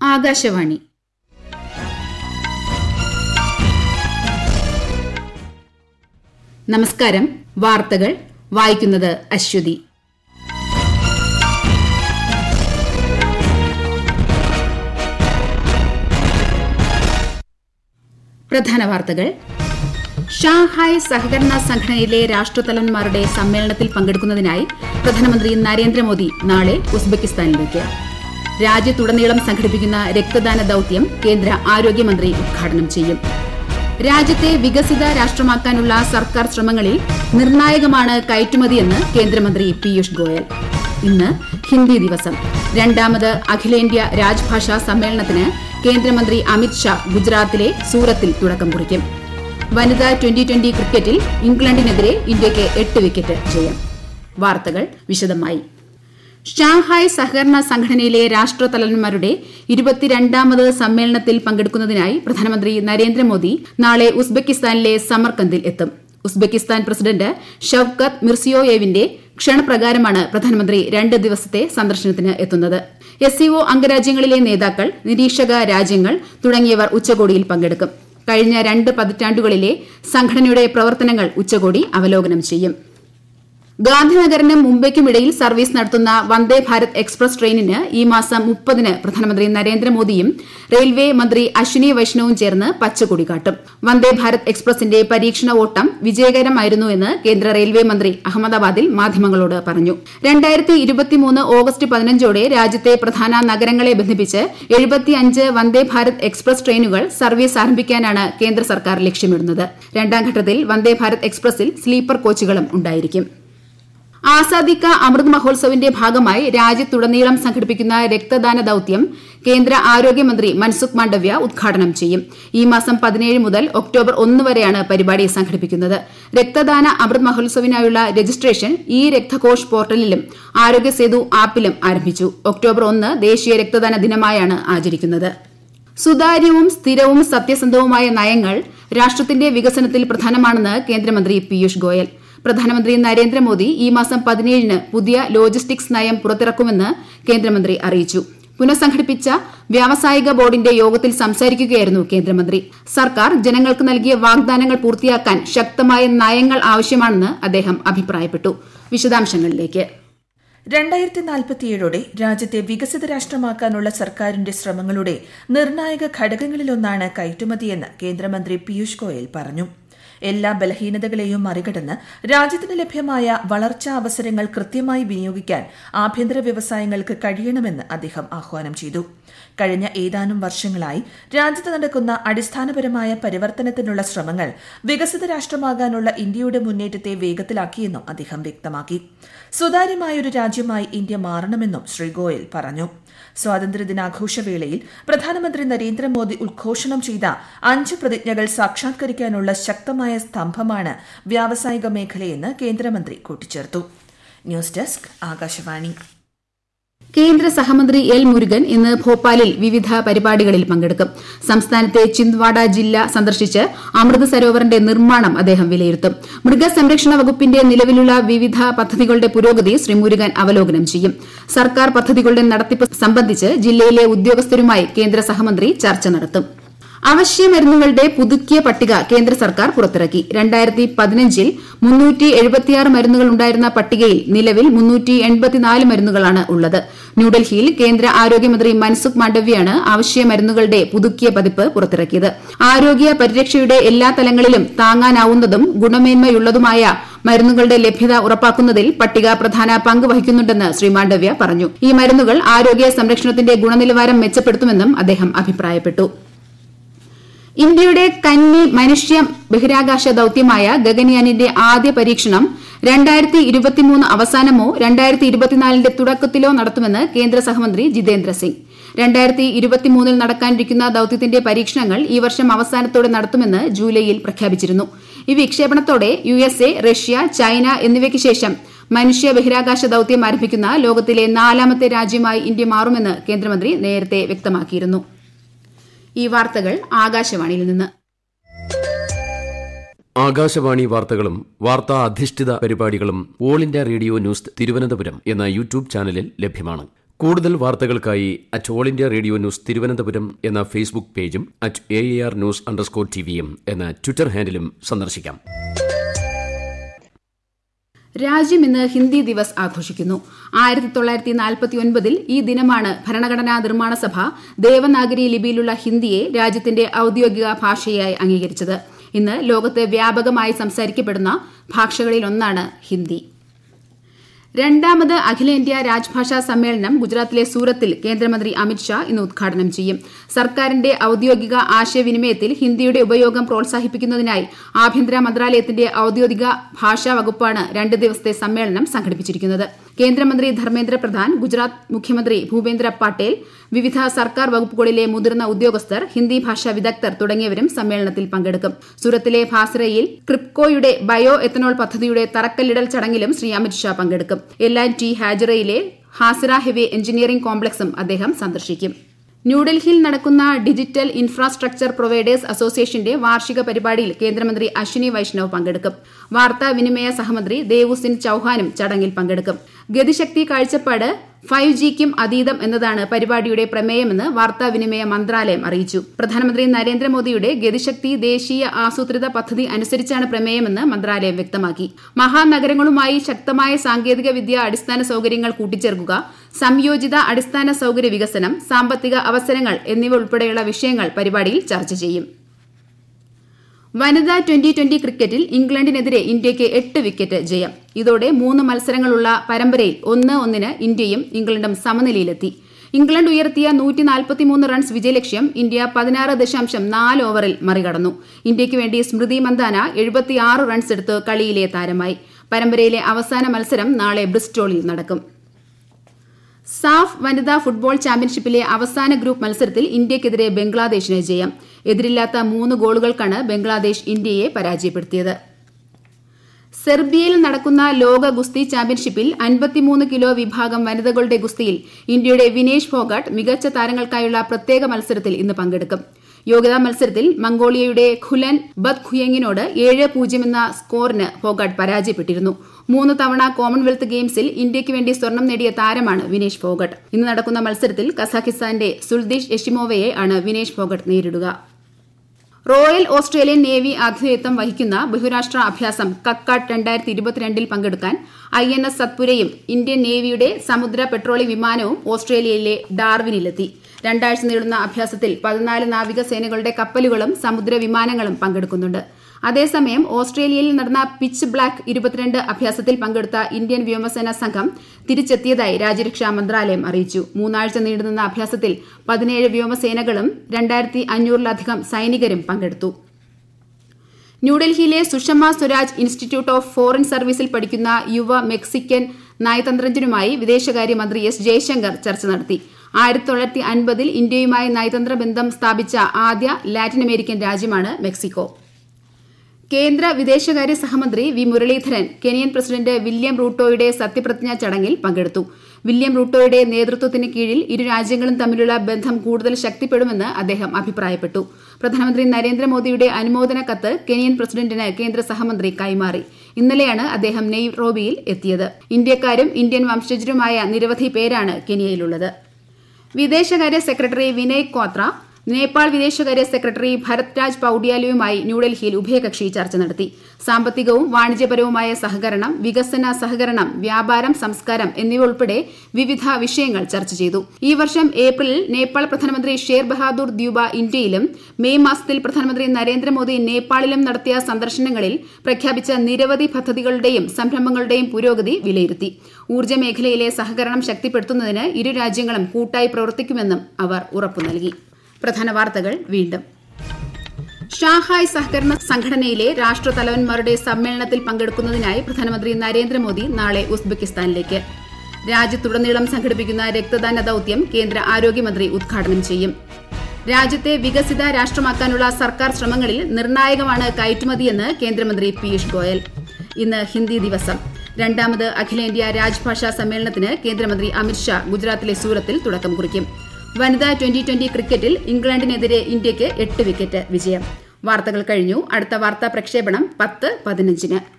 ആകാശവാണി നമസ്കാരം വാർത്തകൾ വായിക്കുന്നത് അശ്വതി പ്രധാന വാർത്തകൾ ഷാങ്ഹായ് സഹകരണ സംഘടനയിലെ രാഷ്ട്രതലവന്മാരുടെ സമ്മേളനത്തിൽ പങ്കെടുക്കുന്നതിനായി പ്രധാനമന്ത്രി നരേന്ദ്രമോദി നാളെ ഉസ്ബെക്കിസ്ഥാനിലേക്ക് രാജ്യത്തുടനീളം സംഘടിപ്പിക്കുന്ന രക്തദാന ദൌത്യം കേന്ദ്ര ആരോഗ്യമന്ത്രി ഉദ്ഘാടനം ചെയ്യും രാജ്യത്തെ വികസിത രാഷ്ട്രമാക്കാനുള്ള സർക്കാർ ശ്രമങ്ങളിൽ നിർണായകമാണ് കയറ്റുമതിയെന്ന് കേന്ദ്രമന്ത്രി പീയൂഷ് ഗോയൽ ഇന്ന് ഹിന്ദി ദിവസം രണ്ടാമത് അഖിലേന്ത്യാ രാജ്ഭാഷാ സമ്മേളനത്തിന് കേന്ദ്രമന്ത്രി അമിത് ഷാ ഗുജറാത്തിലെ സൂറത്തിൽ തുടക്കം കുറിക്കും വനിതാ ട്വന്റി ട്വന്റി ക്രിക്കറ്റിൽ ഇംഗ്ലണ്ടിനെതിരെ ഇന്ത്യയ്ക്ക് എട്ട് വിക്കറ്റ് ജയം വാർത്തകൾ വിശദമായി ഷാങ്ഹായ് സഹകരണ സംഘടനയിലെ രാഷ്ട്രതലവന്മാരുടെ ഇരുപത്തിരണ്ടാമത് സമ്മേളനത്തിൽ പങ്കെടുക്കുന്നതിനായി പ്രധാനമന്ത്രി നരേന്ദ്രമോദി നാളെ ഉസ്ബെക്കിസ്ഥാനിലെ സമർക്കന്ദിൽ എത്തും ഉസ്ബെക്കിസ്ഥാൻ പ്രസിഡന്റ് ഷൌക്കത്ത് മിർസിയോയേവിന്റെ ക്ഷണപ്രകാരമാണ് പ്രധാനമന്ത്രി രണ്ട് ദിവസത്തെ സന്ദർശനത്തിന് എത്തുന്നത് എസ് സിഒ അംഗരാജ്യങ്ങളിലെ നേതാക്കൾ നിരീക്ഷക രാജ്യങ്ങൾ തുടങ്ങിയവർ ഉച്ചകോടിയിൽ പങ്കെടുക്കും കഴിഞ്ഞ രണ്ട് പതിറ്റാണ്ടുകളിലെ സംഘടനയുടെ പ്രവർത്തനങ്ങൾ ഉച്ചകോടി അവലോകനം ചെയ്യും ഗാന്ധിനഗറിനും മുംബൈക്കും ഇടയിൽ സർവീസ് നടത്തുന്ന വന്ദേ ഭാരത് എക്സ്പ്രസ് ട്രെയിനിന് ഈ മാസം മുപ്പതിന് പ്രധാനമന്ത്രി നരേന്ദ്രമോദിയും റെയിൽവേ മന്ത്രി അശ്വിനി വൈഷ്ണവും ചേർന്ന് പച്ചക്കൊടി കാട്ടും വന്ദേ ഭാരത് എക്സ്പ്രസിന്റെ പരീക്ഷണ ഓട്ടം വിജയകരമായിരുന്നുവെന്ന് കേന്ദ്ര റെയിൽവേ മന്ത്രി അഹമ്മദാബാദിൽ മാധ്യമങ്ങളോട് പറഞ്ഞു രണ്ടായിരത്തി ഇരുപത്തിമൂന്ന് ഓഗസ്റ്റ് പതിനഞ്ചോടെ രാജ്യത്തെ പ്രധാന നഗരങ്ങളെ ബന്ധിപ്പിച്ച് എഴുപത്തിയഞ്ച് വന്ദേ ഭാരത് എക്സ്പ്രസ് ട്രെയിനുകൾ സർവീസ് ആരംഭിക്കാനാണ് കേന്ദ്ര സർക്കാർ ലക്ഷ്യമിടുന്നത് രണ്ടാം ഘട്ടത്തിൽ വന്ദേ ഭാരത് എക്സ്പ്രസിൽ സ്ലീപ്പർ കോച്ചുകളും ഉണ്ടായിരിക്കും ആസാദി കാ അമൃത് മഹോത്സവിന്റെ ഭാഗമായി രാജ്യത്തുടനീളം സംഘടിപ്പിക്കുന്ന രക്തദാന ദൌത്യം കേന്ദ്ര ആരോഗ്യമന്ത്രി മൻസുഖ് മാണ്ഡവ്യ ഉദ്ഘാടനം ചെയ്യും ഈ മാസം പതിനേഴ് മുതൽ ഒക്ടോബർ ഒന്ന് വരെയാണ് പരിപാടി സംഘടിപ്പിക്കുന്നത് രക്തദാന അമൃത് മഹോത്സവിനായുള്ള രജിസ്ട്രേഷൻ ഈ രക്തകോഷ് പോർട്ടലിലും ആരോഗ്യ സേതു ആപ്പിലും ആരംഭിച്ചു ഒക്ടോബർ ഒന്ന് ദേശീയ രക്തദാന ദിനമായാണ് ആചരിക്കുന്നത് സുതാര്യവും സ്ഥിരവും സത്യസന്ധവുമായ നയങ്ങൾ രാഷ്ട്രത്തിന്റെ വികസനത്തിൽ പ്രധാനമാണെന്ന് കേന്ദ്രമന്ത്രി പീയൂഷ് ഗോയൽ പ്രധാനമന്ത്രി നരേന്ദ്രമോദി ഈ മാസം പതിനേഴിന് പുതിയ ലോജിസ്റ്റിക്സ് നയം പുറത്തിറക്കുമെന്ന് കേന്ദ്രമന്ത്രി അറിയിച്ചു പുനഃസംഘടിപ്പിച്ച വ്യാവസായിക ബോർഡിന്റെ യോഗത്തിൽ സംസാരിക്കുകയായിരുന്നു കേന്ദ്രമന്ത്രി സർക്കാർ ജനങ്ങൾക്ക് നൽകിയ വാഗ്ദാനങ്ങൾ പൂർത്തിയാക്കാൻ ശക്തമായ നയങ്ങൾ ആവശ്യമാണെന്ന് അദ്ദേഹം അഭിപ്രായപ്പെട്ടു വിശദാംശങ്ങളിലേക്ക് രണ്ടായിരത്തി നാൽപ്പത്തിയേഴോടെ രാജ്യത്തെ വികസിത രാഷ്ട്രമാക്കാനുള്ള സർക്കാരിന്റെ ശ്രമങ്ങളുടെ നിർണായക ഘടകങ്ങളിലൊന്നാണ് കയറ്റുമതിയെന്ന് കേന്ദ്രമന്ത്രി പീയൂഷ് ഗോയൽ പറഞ്ഞു എല്ലാ ബലഹീനതകളെയും മറികടന്ന് രാജ്യത്തിന് ലഭ്യമായ വളർച്ചാ അവസരങ്ങൾ കൃത്യമായി വിനിയോഗിക്കാൻ ആഭ്യന്തര വ്യവസായങ്ങൾക്ക് കഴിയണമെന്ന് അദ്ദേഹം ആഹ്വാനം ചെയ്തു കഴിഞ്ഞ ഏതാനും വർഷങ്ങളായി രാജ്യത്ത് നടക്കുന്ന അടിസ്ഥാനപരമായ പരിവർത്തനത്തിനുള്ള ശ്രമങ്ങൾ വികസിത രാഷ്ട്രമാകാനുള്ള ഇന്ത്യയുടെ മുന്നേറ്റത്തെ വേഗത്തിലാക്കിയെന്നും അദ്ദേഹം വ്യക്തമാക്കി സുതാര്യമായൊരു രാജ്യമായി ഇന്ത്യ മാറണമെന്നും ശ്രീ ഗോയൽ പറഞ്ഞു സ്വാതന്ത്ര്യദിനാഘോഷവേളയിൽ പ്രധാനമന്ത്രി നരേന്ദ്രമോദി ഉദ്ഘോഷണം ചെയ്ത അഞ്ച് പ്രതിജ്ഞകൾ സാക്ഷാത്കരിക്കാനുള്ള ശക്തമായ സ്തംഭമാണ് വ്യാവസായിക മേഖലയെന്ന് കേന്ദ്രമന്ത്രി കൂട്ടിച്ചേർത്തു ന്യൂസ് ഡെസ്ക് ആകാശവാണി കേന്ദ്ര സഹമന്ത്രി എൽ മുരുകൻ ഇന്ന് ഭോപ്പാലിൽ വിവിധ പരിപാടികളിൽ പങ്കെടുക്കും സംസ്ഥാനത്തെ ചിന്ദ്വാഡ ജില്ല സന്ദർശിച്ച് അമൃത് സരോവറിന്റെ നിർമ്മാണം അദ്ദേഹം വിലയിരുത്തും മൃഗസംരക്ഷണ വകുപ്പിന്റെ നിലവിലുള്ള വിവിധ പദ്ധതികളുടെ പുരോഗതി ശ്രീ മുരുകൻ അവലോകനം ചെയ്യും സർക്കാർ പദ്ധതികളുടെ നടത്തിപ്പ് സംബന്ധിച്ച് ജില്ലയിലെ ഉദ്യോഗസ്ഥരുമായി കേന്ദ്ര സഹമന്ത്രി ചർച്ച നടത്തും അവശ്യ മരുന്നുകളുടെ പുതുക്കിയ പട്ടിക കേന്ദ്ര സർക്കാർ പുറത്തിറക്കി രണ്ടായിരത്തി പതിനഞ്ചിൽ മുന്നൂറ്റി എഴുപത്തിയാറ് മരുന്നുകൾ ഉണ്ടായിരുന്ന പട്ടികയിൽ നിലവിൽ മുന്നൂറ്റി എൺപത്തിനാല് മരുന്നുകളാണ് ഉള്ളത് ന്യൂഡൽഹിയിൽ കേന്ദ്ര ആരോഗ്യമന്ത്രി മൻസുഖ് മാണ്ഡവ്യയാണ് അവശ്യ മരുന്നുകളുടെ പുതുക്കിയ പതിപ്പ് പുറത്തിറക്കിയത് ആരോഗ്യ പരിരക്ഷയുടെ എല്ലാ തലങ്ങളിലും താങ്ങാനാവുന്നതും ഗുണമേന്മയുള്ളതുമായ മരുന്നുകളുടെ ലഭ്യത ഉറപ്പാക്കുന്നതിൽ പട്ടിക പ്രധാന പങ്ക് വഹിക്കുന്നുണ്ടെന്ന് ശ്രീ മാണ്ഡവ്യ പറഞ്ഞു ഈ മരുന്നുകൾ ആരോഗ്യ സംരക്ഷണത്തിന്റെ ഗുണനിലവാരം മെച്ചപ്പെടുത്തുമെന്നും അദ്ദേഹം അഭിപ്രായപ്പെട്ടു ഇന്ത്യയുടെ കന്നി മനുഷ്യ ബഹിരാകാശ ദൌത്യമായ ഗഗൻയാനിന്റെ ആദ്യ പരീക്ഷണം രണ്ടായിരത്തി ഇരുപത്തിമൂന്ന് അവസാനമോ രണ്ടായിരത്തി ഇരുപത്തിനാലിന്റെ തുടക്കത്തിലോ നടത്തുമെന്ന് കേന്ദ്ര സഹമന്ത്രി ജിതേന്ദ്ര സിംഗ് രണ്ടായിരത്തി ഇരുപത്തിമൂന്നിൽ നടക്കാനിരിക്കുന്ന ദൌത്യത്തിന്റെ പരീക്ഷണങ്ങൾ ഈ വർഷം അവസാനത്തോടെ നടത്തുമെന്ന് ജൂലൈയിൽ പ്രഖ്യാപിച്ചിരുന്നു ഈ വിക്ഷേപണത്തോടെ U S A Russia China എന്നിവയ്ക്ക് ശേഷം മനുഷ്യ ബഹിരാകാശ ദൌത്യം ആരംഭിക്കുന്ന ലോകത്തിലെ നാലാമത്തെ രാജ്യമായി ഇന്ത്യ മാറുമെന്ന് കേന്ദ്രമന്ത്രി നേരത്തെ വ്യക്തമാക്കിയിരുന്നു ഈ വാർത്തകൾ ആകാശവാണിയിൽ നിന്ന് ആകാശവാണി വാർത്തകളും വാർത്താ അധിഷ്ഠിത പരിപാടികളും All India Radio News Thiruvananthapuram എന്ന യൂട്യൂബ് ചാനലിൽ ലഭ്യമാണ് കൂടുതൽ വാർത്തകൾക്കായി at All India Radio News Thiruvananthapuram എന്ന ഫേസ്ബുക്ക് പേജും at A R news underscore ടിവിയും എന്ന ട്വിറ്റർ ഹാൻഡിലും സന്ദർശിക്കാം രാജ്യം ഇന്ന് ഹിന്ദി ദിവസ് ആഘോഷിക്കുന്നു ആയിരത്തി തൊള്ളായിരത്തി നാൽപ്പത്തി ഒൻപതിൽ ഈ ദിനമാണ് ഭരണഘടനാ നിർമ്മാണ സഭ ദേവനാഗരി ലിപിയിലുള്ള ഹിന്ദിയെ രാജ്യത്തിന്റെ ഔദ്യോഗിക ഭാഷയായി അംഗീകരിച്ചത് ഇന്ന് ലോകത്ത് വ്യാപകമായി സംസാരിക്കപ്പെടുന്ന ഭാഷകളിലൊന്നാണ് ഹിന്ദി രണ്ടാമത് അഖിലേന്ത്യാ രാജ്ഭാഷാ സമ്മേളനം ഗുജറാത്തിലെ സൂറത്തിൽ കേന്ദ്രമന്ത്രി അമിത്ഷാ ഇന്ന് ഉദ്ഘാടനം ചെയ്യും സർക്കാരിന്റെ ഔദ്യോഗിക ആശയവിനിമയത്തിൽ ഹിന്ദിയുടെ ഉപയോഗം പ്രോത്സാഹിപ്പിക്കുന്നതിനായി ആഭ്യന്തര മന്ത്രാലയത്തിന്റെ ഔദ്യോഗിക ഭാഷാ വകുപ്പാണ് രണ്ട് ദിവസത്തെ സമ്മേളനം സംഘടിപ്പിച്ചിരിക്കുന്നത് കേന്ദ്രമന്ത്രി ധർമ്മേന്ദ്ര പ്രധാൻ ഗുജറാത്ത് മുഖ്യമന്ത്രി ഭൂപേന്ദ്ര പട്ടേൽ വിവിധ സർക്കാർ വകുപ്പുകളിലെ മുതിർന്ന ഉദ്യോഗസ്ഥർ ഹിന്ദി ഭാഷാ വിദഗ്ധർ തുടങ്ങിയവരും സമ്മേളനത്തിൽ പങ്കെടുക്കും സൂറത്തിലെ ഭാസ്രയിൽ ക്രിപ്കോയുടെ ബയോ എത്തനോൾ പദ്ധതിയുടെ തറക്കല്ലിടൽ ചടങ്ങിലും ശ്രീ അമിത്ഷാ പങ്കെടുക്കും എൽ ആൻഡ് ടി ഹാജറയിലെ ഹാസിറ ഹെവി എഞ്ചിനീയറിംഗ് കോംപ്ലക്സും അദ്ദേഹം സന്ദർശിക്കും ന്യൂഡൽഹിയിൽ നടക്കുന്ന ഡിജിറ്റൽ ഇൻഫ്രാസ്ട്രക്ചർ പ്രൊവൈഡേഴ്സ് അസോസിയേഷന്റെ വാർഷിക പരിപാടിയിൽ കേന്ദ്രമന്ത്രി അശ്വിനി വൈഷ്ണവ് പങ്കെടുക്കും വാർത്താവിനിമയ സഹമന്ത്രി ദേവുസിൻ ചൌഹാനും ചടങ്ങിൽ പങ്കെടുക്കും ഗതിശക്തി കാഴ്ചപ്പാട് ഫൈവ് ജിക്കും അതീതം എന്നതാണ് പരിപാടിയുടെ പ്രമേയമെന്ന് വാർത്താവിനിമയ മന്ത്രാലയം അറിയിച്ചു പ്രധാനമന്ത്രി നരേന്ദ്രമോദിയുടെ ഗതിശക്തി ദേശീയ ആസൂത്രിത പദ്ധതി അനുസരിച്ചാണ് പ്രമേയമെന്ന് മന്ത്രാലയം വ്യക്തമാക്കി മഹാനഗരങ്ങളുമായി ശക്തമായ സാങ്കേതിക വിദ്യ അടിസ്ഥാന സൌകര്യങ്ങൾ കൂട്ടിച്ചേർക്കുക സംയോജിത അടിസ്ഥാന സൌകര്യ വികസനം സാമ്പത്തിക അവസരങ്ങൾ എന്നിവ ഉൾപ്പെടെയുള്ള വിഷയങ്ങൾ പരിപാടിയിൽ ചർച്ച ചെയ്യും വനിതാ ട്വന്റി ട്വന്റി ക്രിക്കറ്റിൽ ഇംഗ്ലണ്ടിനെതിരെ ഇന്ത്യയ്ക്ക് എട്ട് വിക്കറ്റ് ജയം ഇതോടെ മൂന്ന് മത്സരങ്ങളുള്ള പരമ്പരയിൽ ഒന്ന് ഒന്നിന് ഇന്ത്യയും ഇംഗ്ലണ്ടും സമനിലയിലെത്തി ഇംഗ്ലണ്ട് ഉയർത്തിയ നൂറ്റി നാൽപ്പത്തിമൂന്ന് റൺസ് വിജയലക്ഷ്യം ഇന്ത്യ പതിനാറ് ദശാംശം നാല് ഓവറിൽ മറികടന്നു ഇന്ത്യയ്ക്ക് വേണ്ടി സ്മൃതി മന്ദാന എഴുപത്തിയാറ് റൺസ് എടുത്ത് കളിയിലെ താരമായി പരമ്പരയിലെ അവസാന മത്സരം നാളെ ബ്രിസ്റ്റോളിൽ നടക്കും സാഫ് വനിതാ ഫുട്ബോൾ ചാമ്പ്യൻഷിപ്പിലെ അവസാന ഗ്രൂപ്പ് മത്സരത്തിൽ ഇന്ത്യയ്ക്കെതിരെ ബംഗ്ലാദേശിന് ജയം എതിരില്ലാത്ത മൂന്ന് ഗോളുകൾക്കാണ് ബംഗ്ലാദേശ് ഇന്ത്യയെ പരാജയപ്പെടുത്തിയത് സെർബിയയിൽ നടക്കുന്ന ലോക ഗുസ്തി ചാമ്പ്യൻഷിപ്പിൽ അൻപത്തിമൂന്ന് കിലോ വിഭാഗം വനിതകളുടെ ഗുസ്തിയിൽ ഇന്ത്യയുടെ വിനേഷ് ഫോഗാട്ട് മികച്ച താരങ്ങൾക്കായുള്ള പ്രത്യേക മത്സരത്തിൽ ഇന്ന് പങ്കെടുക്കും യോഗ്യതാ മത്സരത്തിൽ മംഗോളിയയുടെ ഖുലൻ ബത് ഖുയങ്ങിനോട് ഏഴ് പൂജ്യം എന്ന സ്കോറിന് ഫോഗാട്ട് പരാജയപ്പെട്ടിരുന്നു മൂന്ന് തവണ കോമൺവെൽത്ത് ഗെയിംസിൽ ഇന്ത്യയ്ക്ക് വേണ്ടി സ്വർണം നേടിയ താരമാണ് വിനേഷ് ഫോഗട്ട് ഇന്ന് നടക്കുന്ന മത്സരത്തിൽ കസാഖിസ്ഥാന്റെ സുൽദീഷ് യഷിമോവയെ ആണ് വിനേഷ് ഫോഗട്ട് നേരിടുക റോയൽ ഓസ്ട്രേലിയൻ നേവി ആതിഥേയത്വം വഹിക്കുന്ന ബഹുരാഷ്ട്ര അഭ്യാസം കക്കാട്ട് രണ്ടായിരത്തി ഇരുപത്തിരണ്ടിൽ പങ്കെടുക്കാൻ ഐ എൻ എസ് സത്പുരയും ഇന്ത്യൻ നേവിയുടെ സമുദ്ര പെട്രോളിംഗ് വിമാനവും ഓസ്ട്രേലിയയിലെ ഡാർവിനിലെത്തി രണ്ടാഴ്ച നീളുന്ന അഭ്യാസത്തിൽ പതിനാല് നാവികസേനകളുടെ കപ്പലുകളും സമുദ്ര വിമാനങ്ങളും പങ്കെടുക്കുന്നുണ്ട് അതേസമയം ഓസ്ട്രേലിയയിൽ നടന്ന പിച്ച് ബ്ലാക്ക് ഇരുപത്തിരണ്ട് അഭ്യാസത്തിൽ പങ്കെടുത്ത ഇന്ത്യൻ വ്യോമസേന സംഘം തിരിച്ചെത്തിയതായി രാജ്യരക്ഷാ മന്ത്രാലയം അറിയിച്ചു മൂന്നാഴ്ച നീണ്ടുനിന്ന അഭ്യാസത്തിൽ പതിനേഴ് വ്യോമസേനകളും രണ്ടായിരത്തി അഞ്ഞൂറിലധികം സൈനികരും പങ്കെടുത്തു ന്യൂഡൽഹിയിലെ Sushma Swaraj institute of foreign സർവീസിൽ പഠിക്കുന്ന യുവ മെക്സിക്കൻ നയതന്ത്രജ്ഞനുമായി വിദേശകാര്യമന്ത്രി എസ് ജയശങ്കർ ചർച്ച നടത്തി ആയിരത്തി തൊള്ളായിരത്തി അൻപതിൽ ഇന്ത്യയുമായി നയതന്ത്ര ബന്ധം സ്ഥാപിച്ച ആദ്യ ലാറ്റിൻ അമേരിക്കൻ രാജ്യമാണ് മെക്സിക്കോ കേന്ദ്ര വിദേശകാര്യ സഹമന്ത്രി V Muraleedharan Kenyan president William റൂട്ടോയുടെ സത്യപ്രതിജ്ഞാ ചടങ്ങിൽ പങ്കെടുത്തു വില്യം റൂട്ടോയുടെ നേതൃത്വത്തിന് കീഴിൽ ഇരു രാജ്യങ്ങളും തമ്മിലുള്ള ബന്ധം കൂടുതൽ ശക്തിപ്പെടുമെന്ന് അദ്ദേഹം അഭിപ്രായപ്പെട്ടു പ്രധാനമന്ത്രി നരേന്ദ്രമോദിയുടെ അനുമോദന കത്ത് കെനിയൻ പ്രസിഡന്റിന് കേന്ദ്ര സഹമന്ത്രി കൈമാറി ഇന്നലെയാണ് അദ്ദേഹം നെയ്റോബിയിൽ എത്തിയത് ഇന്ത്യക്കാരും ഇന്ത്യൻ വംശജരുമായ നിരവധി പേരാണ് കെനിയയിലുള്ളത് വിദേശകാര്യ സെക്രട്ടറി വിനയ് ക്വാത്ര നേപ്പാൾ വിദേശകാര്യ സെക്രട്ടറി ഭരത് രാജ് പൌഡ്യാലയുമായി ന്യൂഡൽഹിയിൽ ഉഭയകക്ഷി ചർച്ച നടത്തി സാമ്പത്തികവും വാണിജ്യപരവുമായ സഹകരണം വികസന സഹകരണം വ്യാപാരം സംസ്കാരം എന്നിവ ഉൾപ്പെടെ വിവിധ വിഷയങ്ങൾ ചർച്ച ചെയ്തു ഈ വർഷം ഏപ്രിലിൽ നേപ്പാൾ പ്രധാനമന്ത്രി ഷേർ ബഹാദൂർ ദ്യൂബ ഇന്ത്യയിലും മെയ് മാസത്തിൽ പ്രധാനമന്ത്രി നരേന്ദ്രമോദി നേപ്പാളിലും നടത്തിയ സന്ദർശനങ്ങളിൽ പ്രഖ്യാപിച്ച നിരവധി പദ്ധതികളുടെയും സംരംഭങ്ങളുടെയും പുരോഗതി വിലയിരുത്തി ഊർജ്ജ മേഖലയിലെ സഹകരണം ശക്തിപ്പെടുത്തുന്നതിന് ഇരു രാജ്യങ്ങളും കൂട്ടായി പ്രവർത്തിക്കുമെന്നും അവർ ഉറപ്പു നൽകി പ്രധാന വാർത്തകൾ വീണ്ടും ഷാഹായ് സഹകരണ സംഘടനയിലെ രാഷ്ട്രതലവന്മാരുടെ സമ്മേളനത്തിൽ പങ്കെടുക്കുന്നതിനായി പ്രധാനമന്ത്രി നരേന്ദ്രമോദി നാളെ ഉസ്ബെക്കിസ്ഥാനിലേക്ക് രാജ്യത്തുടനീളം സംഘടിപ്പിക്കുന്ന രക്തദാന ദൌത്യം കേന്ദ്ര ആരോഗ്യമന്ത്രി ഉദ്ഘാടനം ചെയ്യും രാജ്യത്തെ വികസിത രാഷ്ട്രമാക്കാനുള്ള സർക്കാർ ശ്രമങ്ങളിൽ നിർണായകമാണ് കയറ്റുമതിയെന്ന് കേന്ദ്രമന്ത്രി പീയൂഷ് ഗോയൽ ഇന്ന് ഹിന്ദി ദിവസം രണ്ടാമത് അഖിലേന്ത്യാ രാജ്ഭാഷാ സമ്മേളനത്തിന് കേന്ദ്രമന്ത്രി അമിത്ഷാ ഗുജറാത്തിലെ സൂറത്തിൽ തുടക്കം കുറിക്കും വനിതാ ട്വന്റി ട്വന്റി ക്രിക്കറ്റിൽ ഇംഗ്ലണ്ടിനെതിരെ ഇന്ത്യയ്ക്ക് എട്ട് വിക്കറ്റ് വിജയം വാർത്തകൾ കഴിഞ്ഞു അടുത്ത വാർത്താ പ്രക്ഷേപണം പത്ത് പതിനഞ്ചിന്